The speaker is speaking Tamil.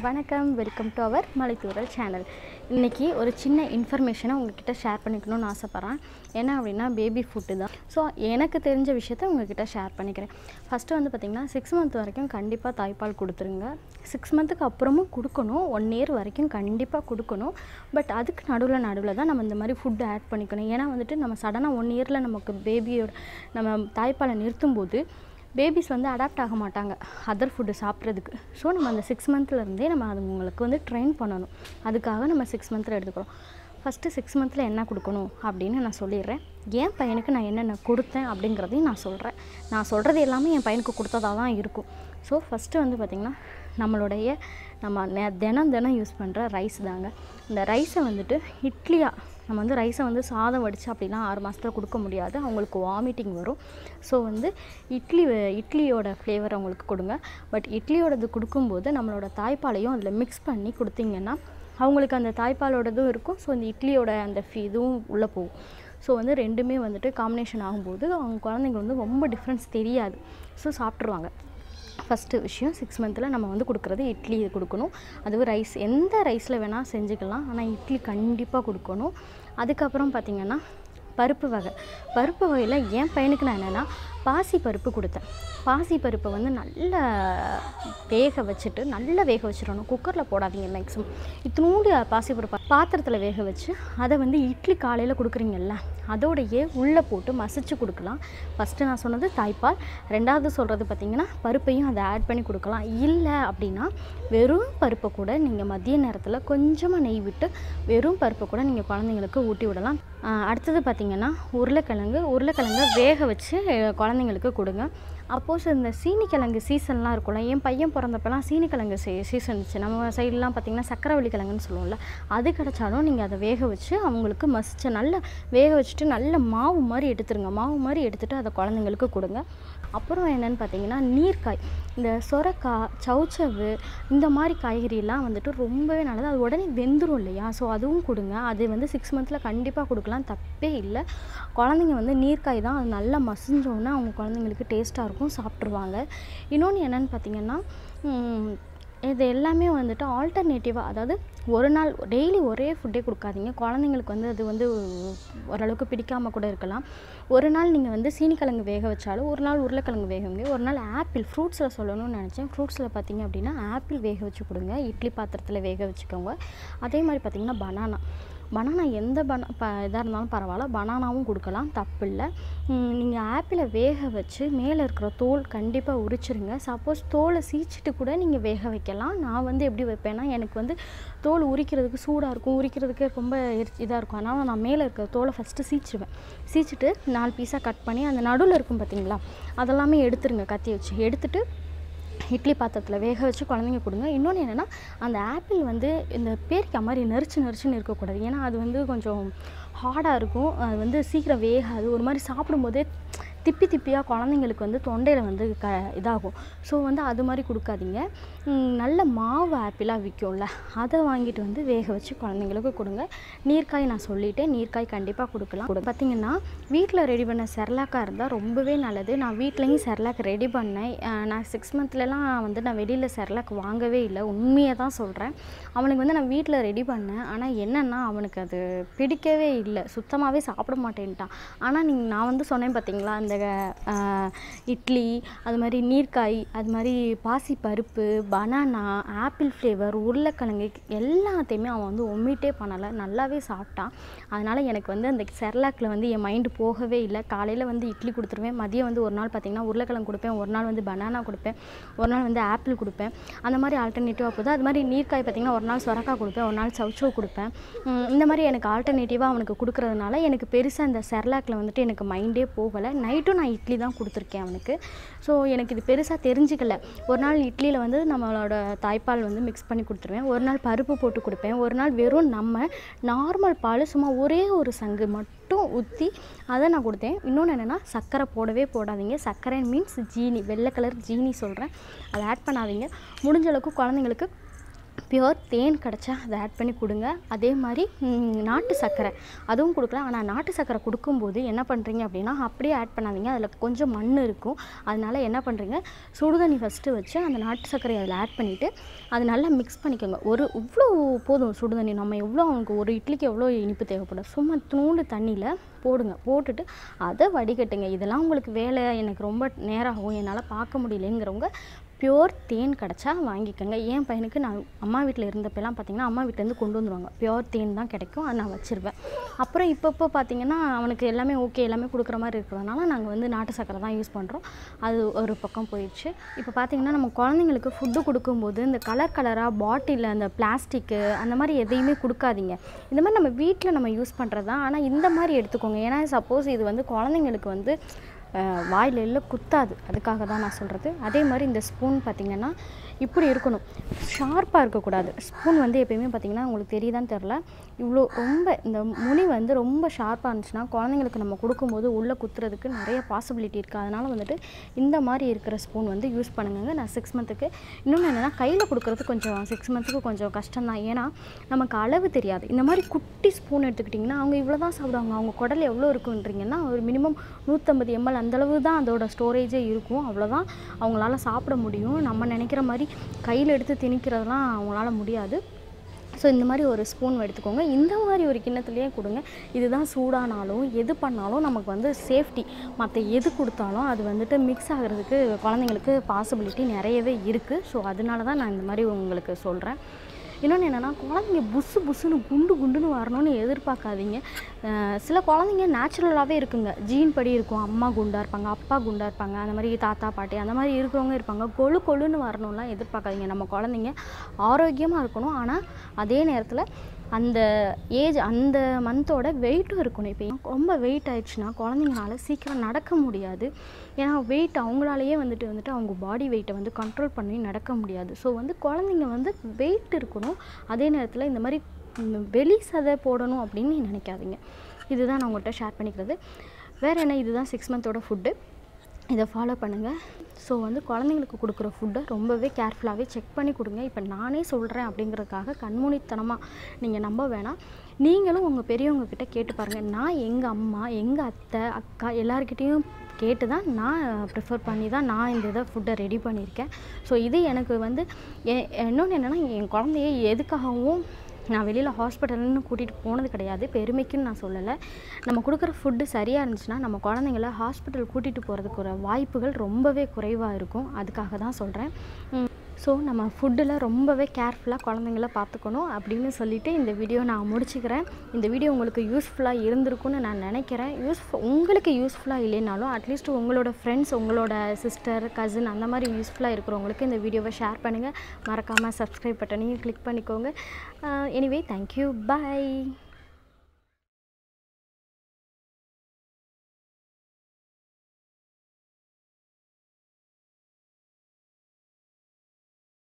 வணக்கம் welcome to our Malaithooral channel இன்றைக்கி ஒரு சின்ன இன்ஃபர்மேஷனை உங்ககிட்ட ஷேர் பண்ணிக்கணும்னு ஆசைப்பட்றேன் என்ன அப்படின்னா பேபி ஃபுட்டு தான் ஸோ எனக்கு தெரிஞ்ச விஷயத்த உங்ககிட்ட ஷேர் பண்ணிக்கிறேன் ஃபஸ்ட்டு வந்து பார்த்திங்கன்னா சிக்ஸ் மந்த் வரைக்கும் கண்டிப்பாக தாய்ப்பால் கொடுத்துருங்க சிக்ஸ் மந்த்துக்கு அப்புறமும் கொடுக்கணும் ஒன் இயர் வரைக்கும் கண்டிப்பாக கொடுக்கணும் பட் அதுக்கு நடுவில் நடுவில் தான் நம்ம இந்த மாதிரி ஃபுட்டு ஆட் பண்ணிக்கணும் ஏன்னா வந்துட்டு நம்ம சடனாக ஒன் இயரில் நமக்கு பேபியோட நம்ம தாய்ப்பாலை நிறுத்தும்போது பேபிஸ் வந்து அடாப்ட் ஆக மாட்டாங்க அதர் ஃபுட்டு சாப்பிட்றதுக்கு ஸோ நம்ம அந்த சிக்ஸ் மந்த்லேருந்தே நம்ம அது உங்களுக்கு வந்து ட்ரெயின் பண்ணணும் அதுக்காக நம்ம சிக்ஸ் மந்த்தில் எடுத்துக்கிறோம் ஃபஸ்ட்டு சிக்ஸ் மந்த்தில் என்ன கொடுக்கணும் அப்படின்னு நான் சொல்லிடுறேன் என் பையனுக்கு நான் என்னென்ன கொடுத்தேன் அப்படிங்கிறதையும் நான் சொல்கிறேன் நான் சொல்கிறது எல்லாமே என் பையனுக்கு கொடுத்ததாக தான் இருக்கும் ஸோ ஃபஸ்ட்டு வந்து பார்த்திங்கன்னா நம்மளுடைய நம்ம நெ- தினம் தினம் யூஸ் பண்ணுற ரைஸ் தாங்க இந்த ரைஸை வந்துட்டு இட்லியாக நம்ம வந்து ரைஸை வந்து சாதம் வடித்து அப்படிலாம் ஆறு மாதத்தில் கொடுக்க முடியாது அவங்களுக்கு வாமிட்டிங் வரும் ஸோ வந்து இட்லி வே- இட்லியோட ஃப்ளேவர் அவங்களுக்கு கொடுங்க பட் இட்லியோடது கொடுக்கும்போது நம்மளோட தாய்ப்பாலையும் அதில் மிக்ஸ் பண்ணி கொடுத்தீங்கன்னா அவங்களுக்கு அந்த தாய்ப்பாலோடதும் இருக்கும் ஸோ இந்த இட்லியோட அந்த ஃபீ இதுவும் உள்ளே போகும் ஸோ வந்து ரெண்டுமே வந்துட்டு காம்பினேஷன் ஆகும்போது அவங்க குழந்தைங்க வந்து ரொம்ப டிஃப்ரென்ஸ் தெரியாது ஸோ சாப்பிட்ருவாங்க ஃபஸ்ட்டு விஷயம் சிக்ஸ் மந்தில் நம்ம வந்து கொடுக்குறது இட்லி கொடுக்கணும் அதுவும் ரைஸ் எந்த ரைஸில் வேணால் செஞ்சுக்கலாம் ஆனால் இட்லி கண்டிப்பாக கொடுக்கணும் அதுக்கப்புறம் பார்த்திங்கன்னா பருப்பு வகை பருப்பு வகையில் என் பையனுக்கு நான் என்னென்னா பாசி பருப்பு கொடுத்தேன் பாசி பருப்பை வந்து நல்லா வேக வச்சுட்டு நல்லா வேக வச்சிடணும் குக்கரில் போடாதீங்க மேக்ஸிமம் இத்தினூண்டு பாசி பருப்பு பாத்திரத்தில் வேக வச்சு அதை வந்து இட்லி காலையில் கொடுக்குறீங்கல்ல அதோடையே உள்ளே போட்டு மசிச்சு கொடுக்கலாம் ஃபஸ்ட்டு நான் சொன்னது தாய்ப்பால் ரெண்டாவது சொல்கிறது பார்த்திங்கன்னா பருப்பையும் அதை ஆட் பண்ணி கொடுக்கலாம் இல்லை அப்படின்னா வெறும் பருப்பை கூட நீங்கள் மதிய நேரத்தில் கொஞ்சமாக நெய் விட்டு வெறும் பருப்பை கூட நீங்கள் குழந்தைங்களுக்கு ஊட்டி விடலாம் ஆஹ் அடுத்தது பார்த்திங்கன்னா உருளைக்கிழங்கு உருளைக்கிழங்கை வேக வச்சு அஹ், குழந்தைங்களுக்கு கொடுங்க அப்போஸ் இந்த சீனிக்கிழங்கு சீசன்லாம் இருக்கும்ல என் பையன் பிறந்தப்பெல்லாம் சீனிக்கிழங்கு சீ சீசன் இருந்துச்சு நம்ம சைட்லாம் பார்த்திங்கன்னா சக்கரவள்ளி கிழங்குன்னு சொல்லுவோம்ல அது கிடச்சாலும் நீங்கள் அதை வேக வச்சு அவங்களுக்கு மசிச்சு நல்லா வேக வச்சுட்டு நல்ல மாவு மாதிரி எடுத்துருங்க மாவு மாதிரி எடுத்துகிட்டு அதை குழந்தைங்களுக்கு கொடுங்க அப்புறம் என்னென்னு பார்த்தீங்கன்னா நீர்க்காய் இந்த சொரக்காய் சவுச்சவு இந்த மாதிரி காய்கறியெல்லாம் வந்துட்டு ரொம்பவே நல்லது அது உடனே வெந்துடும் இல்லையா ஸோ அதுவும் கொடுங்க அது வந்து சிக்ஸ் மந்த்தில் கண்டிப்பாக கொடுக்கலாம் தப்பே இல்லை குழந்தைங்க வந்து நீர்க்காய் தான் அது நல்லா மசிஞ்சோன்னே அவங்க குழந்தைங்களுக்கு டேஸ்ட்டாக இருக்கும் சாப்பிட்ருவாங்க இன்னொன்று என்னென்னு பார்த்தீங்கன்னா ம், இது எல்லாமே வந்துட்டு ஆல்டர்னேட்டிவாக அதாவது ஒரு நாள் டெய்லி ஒரே ஃபுட்டே கொடுக்காதீங்க குழந்தைங்களுக்கு வந்து அது வந்து ஓரளவுக்கு பிடிக்காமல் கூட இருக்கலாம் ஒரு நாள் நீங்கள் வந்து சீனிக்கிழங்கு வேக வச்சாலும் ஒரு நாள் உருளைக்கிழங்கு வேக வைங்க ஒரு நாள் ஆப்பிள் ஃப்ரூட்ஸில் சொல்லணும்னு நினச்சேன் ஃப்ரூட்ஸில் பார்த்தீங்க அப்படின்னா ஆப்பிள் வேக வச்சு கொடுங்க இட்லி பாத்திரத்தில் வேக வச்சுக்கோங்க அதே மாதிரி பார்த்தீங்கன்னா பனானா பனானா எந்த பனா ப இதாக இருந்தாலும் பரவாயில்ல பனானாவும் கொடுக்கலாம் தப்பு இல்லை நீங்கள் ஆப்பிளை வேக வச்சு மேலே இருக்கிற தோல் கண்டிப்பாக உரிச்சிருங்க சப்போஸ் தோலை சீச்சிட்டு கூட நீங்கள் வேக வைக்கலாம் நான் வந்து எப்படி வைப்பேன்னா எனக்கு வந்து தோல் உரிக்கிறதுக்கு சூடாக இருக்கும் உரிக்கிறதுக்கு ரொம்ப இதாக இருக்கும் அதனால் நான் மேலே இருக்கிற தோலை ஃபஸ்ட்டு சீச்சிடுவேன் சீச்சிட்டு நாலு பீஸாக கட் பண்ணி அந்த நடுவில் இருக்கும் பார்த்தீங்களா அதெல்லாமே எடுத்துருங்க கத்தி வச்சு எடுத்துட்டு இட்லி பாத்திரத்தில் வேக வச்சு குழந்தைங்க கொடுங்க இன்னொன்று என்னென்னா அந்த ஆப்பிள் வந்து இந்த பேரிக்காய் மாதிரி நெரிச்சு நெரிச்சுன்னு இருக்கக்கூடாது ஏன்னா அது வந்து கொஞ்சம் ஹார்டாக இருக்கும் அது வந்து சீக்கிரம் வேகாது ஒரு மாதிரி சாப்பிடும்போதே திப்பி திப்பியாக குழந்தைங்களுக்கு வந்து தொண்டையில் வந்து க இதாகும் ஸோ வந்து அது மாதிரி கொடுக்காதீங்க ம், நல்ல மாவு ஆப்பிளாக விற்கும்ல அதை வாங்கிட்டு வந்து வேக வச்சு குழந்தைங்களுக்கு கொடுங்க நீர்க்காய் நான் சொல்லிட்டேன் நீர்க்காய் கண்டிப்பாக கொடுக்கலாம் கொடு பார்த்தீங்கன்னா வீட்டில் ரெடி பண்ண செர்லாக்காக இருந்தால் ரொம்பவே நல்லது நான் வீட்லேயும் செர்லாக் ரெடி பண்ணேன் அஹ் நான் சிக்ஸ் மந்த்லலாம் வந்து நான் வெளியில் செர்லாக் வாங்கவே இல்லை உண்மையை தான் சொல்கிறேன் அவனுக்கு வந்து நான் வீட்டில் ரெடி பண்ணேன் ஆனால் என்னென்னா அவனுக்கு அது பிடிக்கவே இல்லை சுத்தமாகவே சாப்பிட மாட்டேன்ட்டான் ஆனால் நீங்கள் நான் வந்து சொன்னேன் பார்த்தீங்களா அந்த அஹ், இட்லி அது மாதிரி நீர்க்காய் அது மாதிரி பாசி பருப்பு பனானா ஆப்பிள் ஃப்ளேவர் உருளைக்கிழங்கு எல்லாத்தையுமே அவன் வந்து ஒமிட்டே பண்ணலை நல்லாவே சாப்பிட்டான் அதனால் எனக்கு வந்து அந்த செர்லாக்கில் வந்து என் மைண்டு போகவே இல்லை காலையில் வந்து இட்லி கொடுத்துருவேன் மதியம் வந்து ஒரு நாள் பார்த்திங்கன்னா உருளைக்கிழங்கு கொடுப்பேன் ஒரு நாள் வந்து பனானா கொடுப்பேன் ஒரு நாள் வந்து ஆப்பிள் கொடுப்பேன் அந்த மாதிரி ஆல்டர்னேட்டிவாக போகுது அது மாதிரி நீர்க்காய் பார்த்திங்கன்னா ஒரு நாள் சொரக்காய் கொடுப்பேன் ஒரு நாள் சவுச்சோ கொடுப்பேன் உம், இந்த மாதிரி எனக்கு ஆல்டர்னேட்டிவாக அவனுக்கு கொடுக்குறதுனால எனக்கு பெருசாக இந்த செர்லாக்கில் வந்துட்டு எனக்கு மைண்டே போகலை நைட்டும் நான் இட்லி தான் கொடுத்துருக்கேன் அவனுக்கு ஸோ எனக்கு இது பெருசாக தெரிஞ்சுக்கல ஒரு நாள் இட்லியில் வந்து நம்மளோட தாய்ப்பால் வந்து மிக்ஸ் பண்ணி கொடுத்துருவேன் ஒரு நாள் பருப்பு போட்டு கொடுப்பேன் ஒரு நாள் வெறும் நம்ம நார்மல் பால் சும்மா ஒரே ஒரு சங்கு மட்டும் ஊற்றி அதை நான் கொடுத்தேன் இன்னொன்று என்னென்னா சர்க்கரை போடவே போடாதீங்க சர்க்கரை மீன்ஸ் ஜீனி வெள்ளை கலர் ஜீனி சொல்கிறேன் அதை ஆட் பண்ணாதீங்க முடிஞ்ச அளவுக்கு குழந்தைங்களுக்கு பியோர் தேன் கிடச்சா அதை ஆட் பண்ணி கொடுங்க அதே மாதிரி ம், நாட்டு சர்க்கரை அதுவும் கொடுக்கலாம் ஆனால் நாட்டு சர்க்கரை கொடுக்கும்போது என்ன பண்ணுறீங்க அப்படின்னா அப்படியே ஆட் பண்ணாதீங்க அதில் கொஞ்சம் மண் இருக்கும் அதனால என்ன பண்ணுறீங்க சுடுதண்ணி ஃபஸ்ட்டு வச்சு அந்த நாட்டு சர்க்கரையை அதில் ஆட் பண்ணிவிட்டு அது நல்லா மிக்ஸ் பண்ணிக்கோங்க ஒரு இவ்வளோ போதும் சுடுதண்ணி நம்ம எவ்வளோ அவனுக்கு ஒரு இட்லிக்கு எவ்வளோ இனிப்பு தேவைப்படும் சும்மா தூண்டு தண்ணியில் போடுங்க போட்டுட்டு அதை வடிகட்டுங்க இதெல்லாம் உங்களுக்கு வேலை எனக்கு ரொம்ப நேரம் ஆகும் என்னால் பார்க்க முடியலங்கிறவங்க பியோர் தேன் கிடச்சா வாங்கிக்கோங்க என் பையனுக்கு நான் அம்மா வீட்டில் இருந்தப்பெல்லாம் பார்த்தீங்கன்னா அம்மா வீட்டிலேருந்து கொண்டு வந்துருவாங்க பியோர் தேன் தான் கிடைக்கும் அது நான் வச்சுருவேன் அப்புறம் இப்பப்போ பார்த்தீங்கன்னா அவனுக்கு எல்லாமே ஓகே எல்லாமே கொடுக்குற மாதிரி இருக்கிறதுனால நாங்கள் வந்து நாட்டு சக்கரை தான் யூஸ் பண்ணுறோம் அது ஒரு பக்கம் போயிடுச்சு இப்போ பார்த்தீங்கன்னா நம்ம குழந்தைங்களுக்கு ஃபுட்டு கொடுக்கும்போது இந்த கலர் கலராக பாட்டிலில் அந்த பிளாஸ்டிக்கு அந்த மாதிரி எதையுமே கொடுக்காதீங்க இந்த மாதிரி நம்ம வீட்டில் நம்ம யூஸ் பண்ணுறது தான் ஆனால் இந்த மாதிரி எடுத்துக்கோங்க ஏன்னா சப்போஸ் இது வந்து குழந்தைங்களுக்கு வந்து அஹ், வாயில எல்லாம் குத்தாது அதுக்காக தான் நான் சொல்கிறது அதே மாதிரி இந்த ஸ்பூன் பார்த்திங்கன்னா இப்படி இருக்கணும் ஷார்ப்பாக இருக்கக்கூடாது ஸ்பூன் வந்து எப்பயுமே பார்த்திங்கன்னா உங்களுக்கு தெரியுதான்னு தெரில இவ்வளோ ரொம்ப இந்த முனி வந்து ரொம்ப ஷார்ப்பாக இருந்துச்சுன்னா குழந்தைங்களுக்கு நம்ம கொடுக்கும்போது உள்ளே குத்துறதுக்கு நிறைய பாசிபிலிட்டி இருக்குது அதனால் வந்துட்டு இந்த மாதிரி இருக்கிற ஸ்பூன் வந்து யூஸ் பண்ணுங்க நான் சிக்ஸ் மந்த்துக்கு இன்னொன்று என்னென்னா கையில் கொடுக்குறது கொஞ்சம் சிக்ஸ் மந்த்துக்கு கொஞ்சம் கஷ்டம் தான் ஏன்னா நமக்கு அளவு தெரியாது இந்த மாதிரி குட்டி ஸ்பூன் எடுத்துக்கிட்டிங்கன்னா அவங்க இவ்வளோ தான் சாப்பிடுவாங்க அவங்க குடல் எவ்வளோ இருக்குன்றீங்கன்னா ஒரு மினிமம் நூற்றம்பது எம்எல் அந்தளவு தான் அதோட ஸ்டோரேஜே இருக்கும் அவ்வளோதான் அவங்களால சாப்பிட முடியும் நம்ம நினைக்கிற மாதிரி கையில் எடுத்து திணிக்கிறதெல்லாம் அவங்களால முடியாது ஸோ இந்த மாதிரி ஒரு ஸ்பூன் எடுத்துக்கோங்க இந்த மாதிரி ஒரு கிண்ணத்துலேயே கொடுங்க இதுதான் சூடானாலும் எது பண்ணாலும் நமக்கு வந்து சேஃப்டி மற்ற எது கொடுத்தாலும் அது வந்துட்டு மிக்ஸ் ஆகிறதுக்கு குழந்தைங்களுக்கு பாசிபிலிட்டி நிறையவே இருக்குது ஸோ அதனால தான் நான் இந்த மாதிரி உங்களுக்கு சொல்கிறேன் இன்னொன்று என்னென்னா குழந்தைங்க புஸ்ஸு புஸ்ஸுன்னு குண்டு குண்டுன்னு வரணும்னு எதிர்பார்க்காதீங்க அஹ் சில குழந்தைங்க நேச்சுரலாகவே இருக்குங்க ஜீன் படி இருக்கும் அம்மா குண்டாக இருப்பாங்க அப்பா குண்டாக இருப்பாங்க அந்த மாதிரி தாத்தா பாட்டி அந்த மாதிரி இருக்கிறவங்க இருப்பாங்க கொழு கொழுன்னு வரணும்லாம் எதிர்பார்க்காதீங்க நம்ம குழந்தைங்க ஆரோக்கியமாக இருக்கணும் ஆனால் அதே நேரத்தில் அந்த ஏஜ் அந்த மந்தோட வெயிட்டும் இருக்கணும் இப்போ ரொம்ப வெயிட் ஆயிடுச்சுன்னா குழந்தைங்களால சீக்கிரம் நடக்க முடியாது ஏன்னா வெயிட் அவங்களாலேயே வந்துட்டு வந்துட்டு அவங்க பாடி வெயிட்டை வந்து கண்ட்ரோல் பண்ணி நடக்க முடியாது ஸோ வந்து குழந்தைங்க வந்து வெயிட் இருக்கணும் அதே நேரத்தில் இந்த மாதிரி ம், வெளி சதை போடணும் அப்படின்னு நினைக்காதீங்க இதுதான் நான் உங்கள்கிட்ட ஷேர் பண்ணிக்கிறது வேறு என்ன இதுதான் சிக்ஸ் மந்தோட ஃபுட்டு இதை ஃபாலோ பண்ணுங்கள் ஸோ வந்து குழந்தைங்களுக்கு கொடுக்குற ஃபுட்டை ரொம்பவே கேர்ஃபுல்லாகவே செக் பண்ணி கொடுங்க இப்போ நானே சொல்கிறேன் அப்படிங்கிறதுக்காக கண்மூடித்தனமாக நீங்கள் நம்ப வேணாம் நீங்களும் உங்கள் பெரியவங்க கிட்ட கேட்டு பாருங்கள் நான் எங்கள் அம்மா எங்கள் அத்தை அக்கா எல்லாருக்கிட்டேயும் கேட்டு தான் நான் ப்ரிஃபர் பண்ணி தான் நான் இந்த இதை ஃபுட்டை ரெடி பண்ணியிருக்கேன் ஸோ இது எனக்கு வந்து எ- இன்னொன்று என்னென்னா என் குழந்தைய எதுக்காகவும் நான் வெளியில் ஹாஸ்பிட்டல்னு கூட்டிகிட்டு போனது கிடையாது பெருமைக்குன்னு நான் சொல்லலை நம்ம கொடுக்குற ஃபுட்டு சரியாக இருந்துச்சுன்னா நம்ம குழந்தைங்கள ஹாஸ்பிட்டல் கூட்டிகிட்டு போகிறதுக்கு ஒரு வாய்ப்புகள் ரொம்பவே குறைவாக இருக்கும் அதுக்காக தான் சொல்கிறேன் ஸோ நம்ம ஃபுட்டில் ரொம்பவே கேர்ஃபுல்லாக குழந்தைங்கள பார்த்துக்கணும் அப்படின்னு சொல்லிட்டு இந்த வீடியோ நான் முடிச்சுக்கிறேன் இந்த வீடியோ உங்களுக்கு யூஸ்ஃபுல்லாக இருந்திருக்கும்னு நான் நினைக்கிறேன் யூஸ் உங்களுக்கு யூஸ்ஃபுல்லாக இல்லைனாலும் அட்லீஸ்ட் உங்களோட ஃப்ரெண்ட்ஸ் உங்களோட சிஸ்டர் கசின் அந்த மாதிரி யூஸ்ஃபுல்லாக இருக்கிறவங்களுக்கு இந்த வீடியோவை ஷேர் பண்ணுங்கள் மறக்காமல் சப்ஸ்கிரைப் பட்டனையும் கிளிக் பண்ணிக்கோங்க எனிவே தேங்க்யூ பை